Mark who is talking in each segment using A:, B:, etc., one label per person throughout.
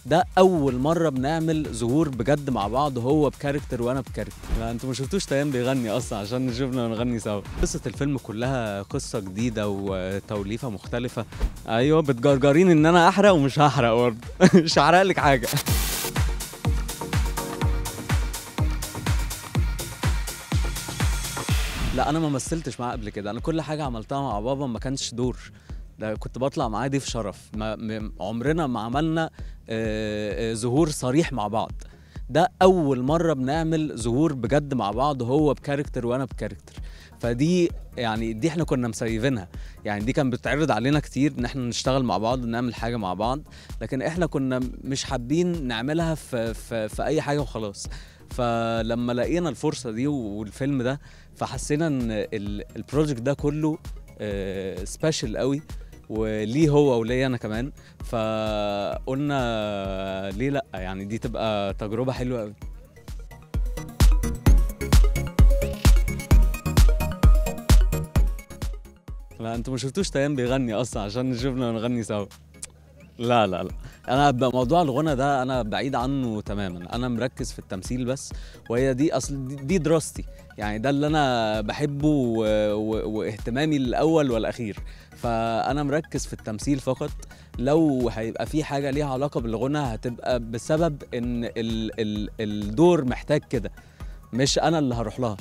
A: ده اول مره بنعمل ظهور بجد مع بعض هو بكاركتر وانا بكاركتر لا انتوا ما شفتوش تيام بيغني اصلا عشان نشوفنا نغني سوا قصه الفيلم كلها قصه جديده وتوليفه مختلفه ايوه بتجرجرين ان انا احرق ومش هحرق برضه مش هحرق لك حاجه لا انا ما مثلتش معاه قبل كده انا كل حاجه عملتها مع بابا ما كانش دور ده كنت بطلع معاه ضيف شرف ما م- عمرنا ما عملنا آه، آه، ظهور صريح مع بعض ده اول مره بنعمل ظهور بجد مع بعض هو بكاركتر وانا بكاركتر فدي يعني دي احنا كنا مسيفينها يعني دي كان بتعرض علينا كتير ان احنا نشتغل مع بعض ونعمل حاجه مع بعض لكن احنا كنا مش حابين نعملها في في, في اي حاجه وخلاص فلما لقينا الفرصه دي والفيلم ده فحسينا ان ال- البروجكت ده كله سبيشال قوي وليه هو وليا انا كمان فقلنا ليه لا يعني دي تبقى تجربه حلوه قوي لا انتوا ما شفتوش تيام بيغني اصلا عشان نشوفنا نغني سوا لا لا لا انا ب- موضوع الغنى ده انا بعيد عنه تماما انا مركز في التمثيل بس وهي دي اصل دي- دي دراستي يعني ده اللي انا بحبه و... و... واهتمامي الاول والاخير فانا مركز في التمثيل فقط لو هيبقى في حاجه ليها علاقه بالغنى هتبقى بسبب ان ال... ال... الدور محتاج كده مش انا اللي هروح لها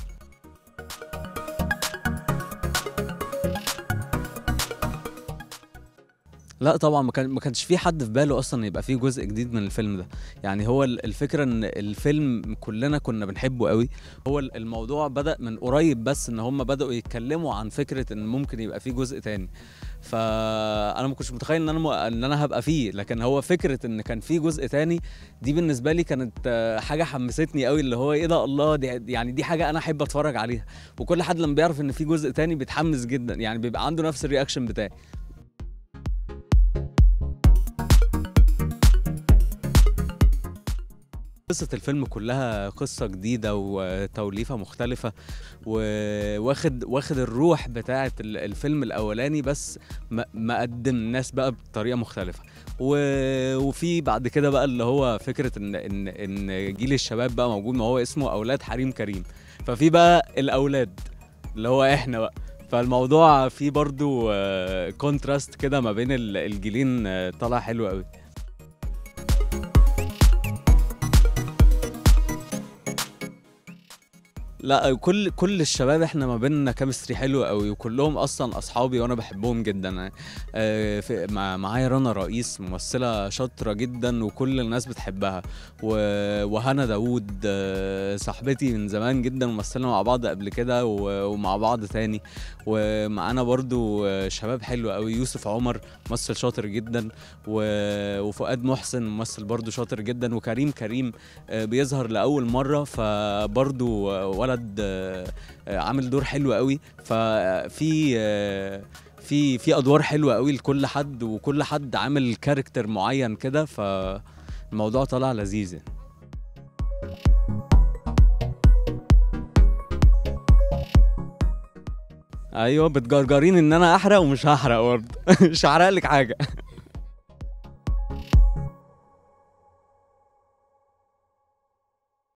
A: لا طبعا ما كان ما كانش في حد في باله اصلا يبقى فيه جزء جديد من الفيلم ده يعني هو ال- الفكره ان الفيلم كلنا كنا بنحبه قوي هو ال- الموضوع بدا من قريب بس ان هم بداوا يتكلموا عن فكره ان ممكن يبقى فيه جزء تاني فانا ما كنتش متخيل ان انا م... ان انا هبقى فيه لكن هو فكره ان كان في جزء تاني دي بالنسبه لي كانت آه، حاجه حمستني قوي اللي هو ايه ده الله دي يعني دي حاجه انا احب اتفرج عليها وكل حد لما بيعرف ان في جزء تاني بيتحمس جدا يعني بيبقى عنده نفس الرياكشن بتاعي قصة الفيلم كلها قصة جديدة وتوليفة مختلفة وواخد واخد الروح بتاعة ال- الفيلم الأولاني بس م- مقدم الناس بقى بطريقة مختلفة و- وفي بعد كده بقى اللي هو فكرة إن إن إن جيل الشباب بقى موجود ما هو اسمه أولاد حريم كريم ففي بقى الأولاد اللي هو إحنا بقى فالموضوع فيه برضو كونتراست كده ما بين ال- الجيلين آه، طالع حلو قوي لا كل كل الشباب احنا ما بيننا كيمستري حلو قوي وكلهم اصلا اصحابي وانا بحبهم جدا آه، في- مع- معايا رنا رئيس ممثله شاطره جدا وكل الناس بتحبها و- وهنا داوود آه، صاحبتي من زمان جدا ممثلنا مع بعض قبل كده و- ومع بعض تاني ومعانا برضو آه، شباب حلو قوي يوسف عمر ممثل شاطر جدا و- وفؤاد محسن ممثل برضو شاطر جدا وكريم كريم آه، بيظهر لاول مره فبرضو آه، ولد آه، آه، عامل دور حلو قوي ففي آه، في في ادوار حلوه قوي لكل حد وكل حد عامل كاركتر معين كده فالموضوع طلع لذيذ يعني. ايوه بتجرجرين ان انا احرق ومش هحرق برضه مش هحرق لك حاجه